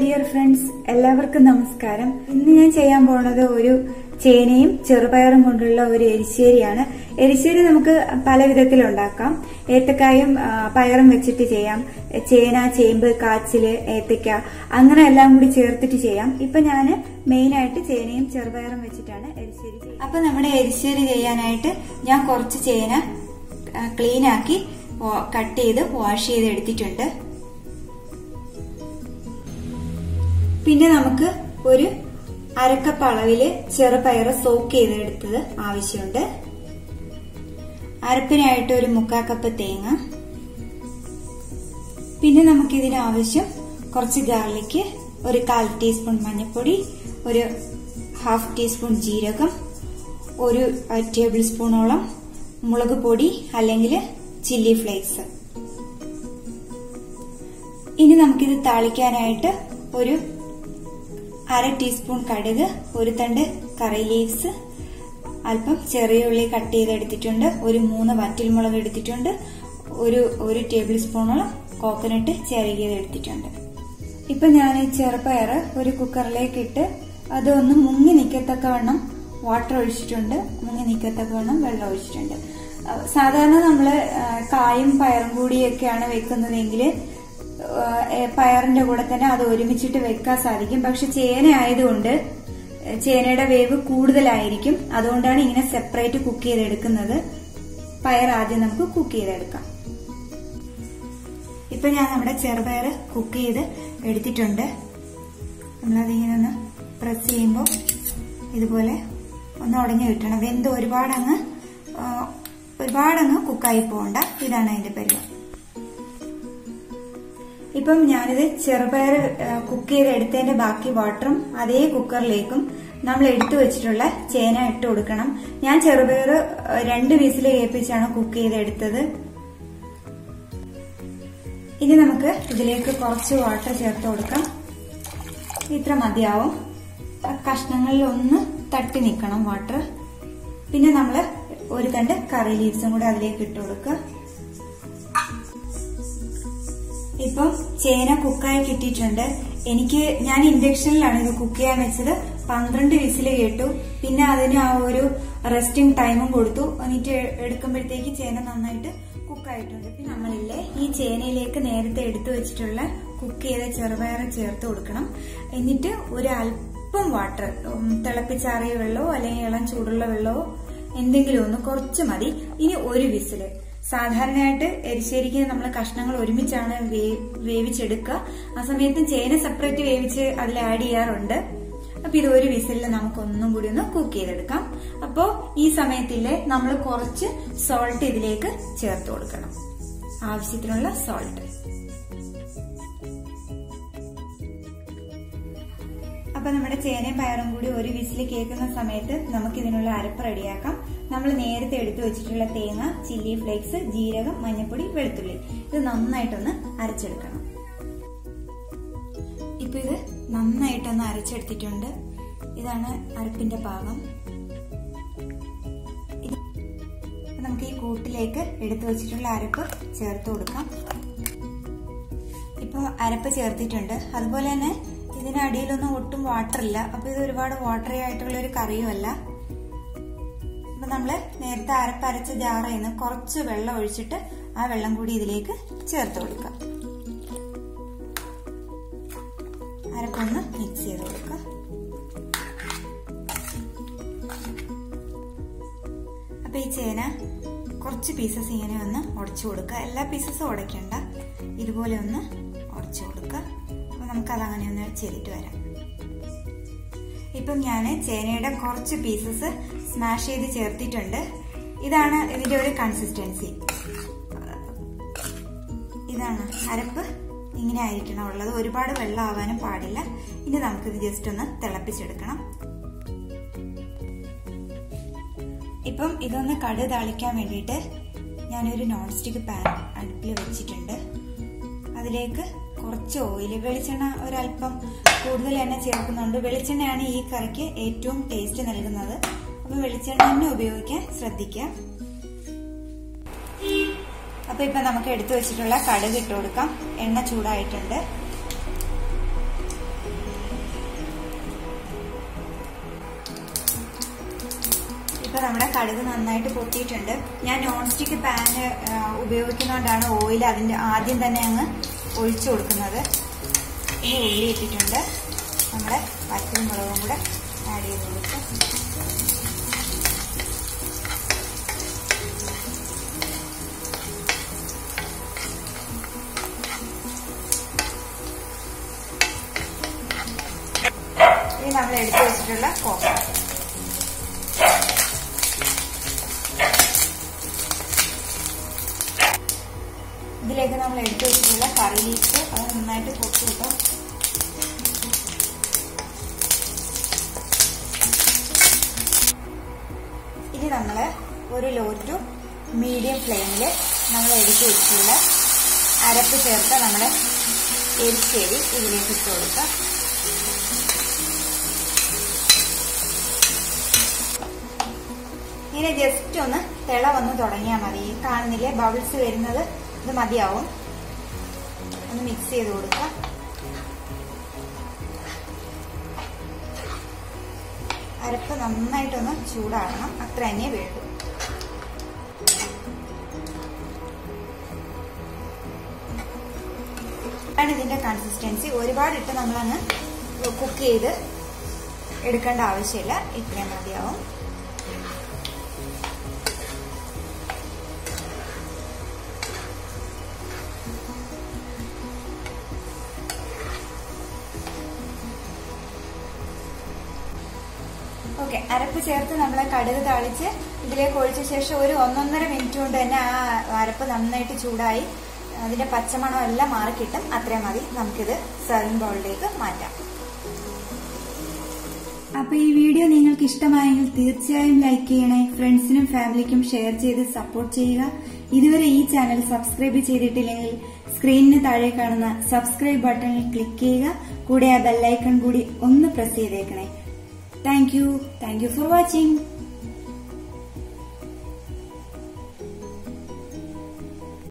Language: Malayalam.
ഡിയർ ഫ്രണ്ട്സ് എല്ലാവർക്കും നമസ്കാരം ഇന്ന് ഞാൻ ചെയ്യാൻ പോകുന്നത് ഒരു ചേനയും ചെറുപയറും കൊണ്ടുള്ള ഒരു എരിശ്ശേരിയാണ് എരിശ്ശേരി നമുക്ക് പല വിധത്തിലുണ്ടാക്കാം ഏത്തക്കായും ആ, പയറും വെച്ചിട്ട് ചെയ്യാം ചേന ചേമ്പ് കാച്ചില് ഏത്തക്ക അങ്ങനെ എല്ലാം കൂടി ചേർത്തിട്ട് ചെയ്യാം ഇപ്പൊ ഞാൻ മെയിൻ ആയിട്ട് ചേനയും ചെറുപയറും വെച്ചിട്ടാണ് എരിശ്ശേരി ചെയ്യുന്നത് അപ്പൊ നമ്മുടെ എരിശ്ശേരി ചെയ്യാനായിട്ട് ഞാൻ കുറച്ച് ചേന ക്ലീൻ ആക്കി കട്ട് ചെയ്ത് വാഷ് ചെയ്ത് എടുത്തിട്ടുണ്ട് പിന്നെ നമുക്ക് ഒരു അരക്കപ്പ് അളവില് ചെറുപയർ സോക്ക് ചെയ്തെടുത്തത് ആവശ്യമുണ്ട് അരപ്പിനായിട്ട് ഒരു മുക്കാ കപ്പ് തേങ്ങ പിന്നെ നമുക്ക് ഇതിന് ആവശ്യം കുറച്ച് ഗാർലിക്ക് ഒരു കാൽ ടീസ്പൂൺ മഞ്ഞൾപ്പൊടി ഒരു ഹാഫ് ടീസ്പൂൺ ജീരകം ഒരു ടേബിൾ സ്പൂണോളം മുളക് പൊടി അല്ലെങ്കിൽ ചില്ലി ഫ്ലേക്സ് ഇനി നമുക്കിത് താളിക്കാനായിട്ട് ഒരു അര ടീസ്പൂൺ കടുക് ഒരു തണ്ട് കറി ലീവ്സ് അല്പം ചെറിയ ഉള്ളി കട്ട് ചെയ്തെടുത്തിട്ടുണ്ട് ഒരു മൂന്ന് വറ്റൽമുളക് എടുത്തിട്ടുണ്ട് ഒരു ഒരു ടേബിൾ സ്പൂണോളം കോക്കനട്ട് ചിരകിയത് എടുത്തിട്ടുണ്ട് ഇപ്പൊ ഞാൻ ഈ ചെറുപയർ ഒരു കുക്കറിലേക്ക് ഇട്ട് അതൊന്ന് മുങ്ങി നിൽക്കത്തക്കവണ്ണം വാട്ടർ ഒഴിച്ചിട്ടുണ്ട് മുങ്ങി നിൽക്കത്തക്കവണ്ണം വെള്ളം ഒഴിച്ചിട്ടുണ്ട് അഹ് സാധാരണ നമ്മള് അഹ് കായും പയറും കൂടിയൊക്കെയാണ് വെക്കുന്നതെങ്കിൽ ഏഹ് പയറിന്റെ കൂടെ തന്നെ അത് ഒരുമിച്ചിട്ട് വെക്കാൻ സാധിക്കും പക്ഷെ ചേന ആയതുകൊണ്ട് ചേനയുടെ വേവ് കൂടുതലായിരിക്കും അതുകൊണ്ടാണ് ഇങ്ങനെ സെപ്പറേറ്റ് കുക്ക് ചെയ്തെടുക്കുന്നത് പയർ ആദ്യം നമുക്ക് കുക്ക് ചെയ്തെടുക്കാം ഇപ്പൊ ഞാൻ നമ്മുടെ ചെറുപയർ കുക്ക് ചെയ്ത് എടുത്തിട്ടുണ്ട് നമ്മളതിങ്ങനെ ഒന്ന് പ്രസ് ചെയ്യുമ്പോൾ ഇതുപോലെ ഒന്ന് ഉടഞ്ഞു കിട്ടണം വെന്ത് ഒരുപാടങ്ങ് ആ, ഒരുപാടങ്ങ് കുക്കായി പോകണ്ട ഇതാണ് അതിന്റെ പരിപാടി ഇപ്പം ഞാനിത് ചെറുപയർ കുക്ക് ചെയ്ത് എടുത്തതിന്റെ ബാക്കി വാട്ടറും അതേ കുക്കറിലേക്കും നമ്മൾ എടുത്തു വെച്ചിട്ടുള്ള ചേന ഇട്ട് കൊടുക്കണം ഞാൻ ചെറുപയർ രണ്ട് വിസിൽ കേൾപ്പിച്ചാണ് കുക്ക് ചെയ്തെടുത്തത് ഇനി നമുക്ക് ഇതിലേക്ക് കുറച്ച് വാട്ടർ ചേർത്ത് കൊടുക്കാം ഇത്ര മതിയാവും ആ കഷ്ണങ്ങളിൽ ഒന്ന് തട്ടി നിൽക്കണം വാട്ടർ പിന്നെ നമ്മൾ ഒരു തണ്ട് കറി ലീവ്സും കൂടെ അതിലേക്ക് ഇട്ട് കൊടുക്കുക ഇപ്പം ചേന കുക്കായി കിട്ടിയിട്ടുണ്ട് എനിക്ക് ഞാൻ ഇൻഡക്ഷനിലാണ് ഇത് കുക്ക് ചെയ്യാൻ വെച്ചത് പന്ത്രണ്ട് വിസില് കേട്ടു പിന്നെ അതിന് ആ ഒരു റെസ്റ്റിംഗ് ടൈമും കൊടുത്തു എന്നിട്ട് എടുക്കുമ്പോഴത്തേക്ക് ചേന നന്നായിട്ട് കുക്കായിട്ടുണ്ട് പിന്നെ നമ്മളില്ലേ ഈ ചേനയിലേക്ക് നേരത്തെ എടുത്തു വെച്ചിട്ടുള്ള കുക്ക് ചെയ്ത ചെറുപയർ ചേർത്ത് കൊടുക്കണം എന്നിട്ട് ഒരു അല്പം വാട്ടർ തിളപ്പിച്ചാറിയ വെള്ളമോ അല്ലെങ്കിൽ ഇളം ചൂടുള്ള വെള്ളമോ എന്തെങ്കിലും ഒന്ന് കുറച്ച് മതി ഇനി ഒരു വിസില് സാധാരണയായിട്ട് എരിശ്ശേരിക്ക് നമ്മൾ കഷ്ണങ്ങൾ ഒരുമിച്ചാണ് വേ- വേവിച്ചെടുക്കുക ആ സമയത്ത് ചേന സെപ്പറേറ്റ് വേവിച്ച് അതിൽ ആഡ് ചെയ്യാറുണ്ട് അപ്പൊ ഇത് ഒരു വിസിലിൽ നമുക്ക് ഒന്നും കൂടി ഒന്ന് കുക്ക് ചെയ്തെടുക്കാം അപ്പോ ഈ സമയത്തില്ലേ നമ്മൾ കുറച്ച് സോൾട്ട് ഇതിലേക്ക് ചേർത്ത് കൊടുക്കണം ആവശ്യത്തിനുള്ള സോൾട്ട് അപ്പൊ നമ്മുടെ ചേനയും പയറും കൂടി ഒരു വിസിൽ കേൾക്കുന്ന സമയത്ത് നമുക്ക് ഇതിനുള്ള അരപ്പ് റെഡിയാക്കാം നമ്മൾ നേരത്തെ എടുത്തു വെച്ചിട്ടുള്ള തേങ്ങ ചില്ലി ഫ്ലേക്സ് ജീരകം മഞ്ഞൾപ്പൊടി വെളുത്തുള്ളി ഇത് നന്നായിട്ടൊന്ന് അരച്ചെടുക്കണം ഇപ്പൊ ഇത് നന്നായിട്ടൊന്ന് അരച്ചെടുത്തിട്ടുണ്ട് ഇതാണ് അരപ്പിന്റെ പാകം ഇത് നമുക്ക് ഈ കൂട്ടിലേക്ക് എടുത്തു വെച്ചിട്ടുള്ള അരപ്പ് ചേർത്ത് കൊടുക്കാം ഇപ്പൊ അരപ്പ് ചേർത്തിട്ടുണ്ട് അതുപോലെ തന്നെ ഇതിന് അടിയിലൊന്നും ഒട്ടും വാട്ടർ ഇല്ല അപ്പൊ ഇത് ഒരുപാട് വാട്ടറി ആയിട്ടുള്ള ഒരു കറിയുമല്ല അപ്പൊ നമ്മള് നേരത്തെ അരപ്പ് അരച്ച ജാറിൽ നിന്ന് കുറച്ച് വെള്ളം ഒഴിച്ചിട്ട് ആ വെള്ളം കൂടി ഇതിലേക്ക് ചേർത്ത് കൊടുക്കാം അരപ്പൊന്ന് മിക്സ് ചെയ്ത് കൊടുക്കുക അപ്പൊ ഈ ചേന കുറച്ച് പീസസ് ഇങ്ങനെ ഒന്ന് ഉടച്ചു കൊടുക്കുക എല്ലാ പീസസും ഉടയ്ക്കണ്ട ഇതുപോലെ ഒന്ന് ഉടച്ചു കൊടുക്കുക അപ്പൊ നമുക്ക് അത് അങ്ങനെ ഒന്ന് ചെയ്തിട്ട് വരാം ഇപ്പം ഞാൻ ചേനയുടെ കുറച്ച് പീസസ് സ്മാഷ് ചെയ്ത് ചേർത്തിട്ടുണ്ട് ഇതാണ് ഇതിന്റെ ഒരു കൺസിസ്റ്റൻസി ഇതാണ് അരപ്പ് ഇങ്ങനെ ആയിരിക്കണം ഉള്ളത് ഒരുപാട് വെള്ളം ആവാനും പാടില്ല ഇനി നമുക്കിത് ജസ്റ്റ് ഒന്ന് തിളപ്പിച്ചെടുക്കണം ഇപ്പം ഇതൊന്ന് കടു താളിക്കാൻ വേണ്ടിയിട്ട് ഞാനൊരു നോൺ സ്റ്റിക്ക് പാൻ അടുപ്പിൽ വെച്ചിട്ടുണ്ട് അതിലേക്ക് കുറച്ച് ഓയിൽ വെളിച്ചെണ്ണ ഒരല്പം കൂടുതൽ എണ്ണ ചേർക്കുന്നുണ്ട് വെളിച്ചെണ്ണയാണ് ഈ കറിക്ക് ഏറ്റവും ടേസ്റ്റ് നൽകുന്നത് അപ്പൊ വെളിച്ചെണ്ണ തന്നെ ഉപയോഗിക്കാൻ ശ്രദ്ധിക്കുക അപ്പൊ ഇപ്പൊ നമുക്ക് എടുത്തു വെച്ചിട്ടുള്ള കടുക് ഇട്ട് കൊടുക്കാം എണ്ണ ചൂടായിട്ടുണ്ട് നമ്മുടെ കടുക് നന്നായിട്ട് പൊട്ടിയിട്ടുണ്ട് ഞാൻ നോൺ സ്റ്റിക്ക് പാന് ഉപയോഗിക്കുന്നതുകൊണ്ടാണ് ഓയിൽ അതിന്റെ ആദ്യം തന്നെ അങ്ങ് ഒഴിച്ചു കൊടുക്കുന്നത് ഇനി ഉള്ളി ഇട്ടിട്ടുണ്ട് നമ്മുടെ പച്ചരി മുളകും കൂടെ ആഡ് ചെയ്ത് കൊടുക്കും ഇനി നമ്മൾ എടുത്തു വെച്ചിട്ടുള്ള കോക്ക ഇതിലേക്ക് നമ്മൾ എടുത്തു വെച്ചിട്ടുള്ള കറി ലീഫ് അത് നന്നായിട്ട് പൊട്ടി കിട്ടും ഇനി നമ്മൾ ഒരു ലോ ടു മീഡിയം ഫ്ലെയിമിൽ നമ്മൾ എടുത്തു വെച്ചിട്ടുള്ള അരപ്പ് ചേർത്ത് നമ്മുടെ എരിശ്ശേരി ഇതിലേക്ക് ഇട്ട് കൊടുക്കാം ഇങ്ങനെ ജസ്റ്റ് ഒന്ന് തിള വന്ന് തുടങ്ങിയാൽ മതി കാണുന്നില്ലേ ബബിൾസ് വരുന്നത് ഇത് മതിയാവും ഒന്ന് മിക്സ് ചെയ്ത് കൊടുക്കുക അരപ്പ് നന്നായിട്ടൊന്ന് ചൂടാകണം അത്ര തന്നെ വേണ്ടു ആണ് ഇതിന്റെ കൺസിസ്റ്റൻസി ഒരുപാട് ഇട്ട് നമ്മളങ്ങ് കുക്ക് ചെയ്ത് എടുക്കേണ്ട ആവശ്യമില്ല ഇത്രയും മതിയാവും ഓക്കെ അരപ്പ് ചേർത്ത് നമ്മൾ കടുക് താളിച്ച് ഇതിലേക്ക് ഒഴിച്ച ശേഷം ഒരു ഒന്നൊന്നര മിനിറ്റ് കൊണ്ട് തന്നെ ആ അരപ്പ് നന്നായിട്ട് ചൂടായി അതിന്റെ പച്ചമണം എല്ലാം മാറിക്കിട്ടും അത്രയും മതി നമുക്കിത് സെർവിംഗ് ബൗളിലേക്ക് മാറ്റാം അപ്പൊ ഈ വീഡിയോ നിങ്ങൾക്ക് ഇഷ്ടമായെങ്കിൽ തീർച്ചയായും ലൈക്ക് ചെയ്യണേ ഫ്രണ്ട്സിനും ഫാമിലിക്കും ഷെയർ ചെയ്ത് സപ്പോർട്ട് ചെയ്യുക ഇതുവരെ ഈ ചാനൽ സബ്സ്ക്രൈബ് ചെയ്തിട്ടില്ലെങ്കിൽ സ്ക്രീനിന് താഴെ കാണുന്ന സബ്സ്ക്രൈബ് ബട്ടണിൽ ക്ലിക്ക് ചെയ്യുക കൂടെ ആ ബെല്ലൈക്കൺ കൂടി ഒന്ന് പ്രസ് ചെയ്തേക്കണേ thank you thank you for watching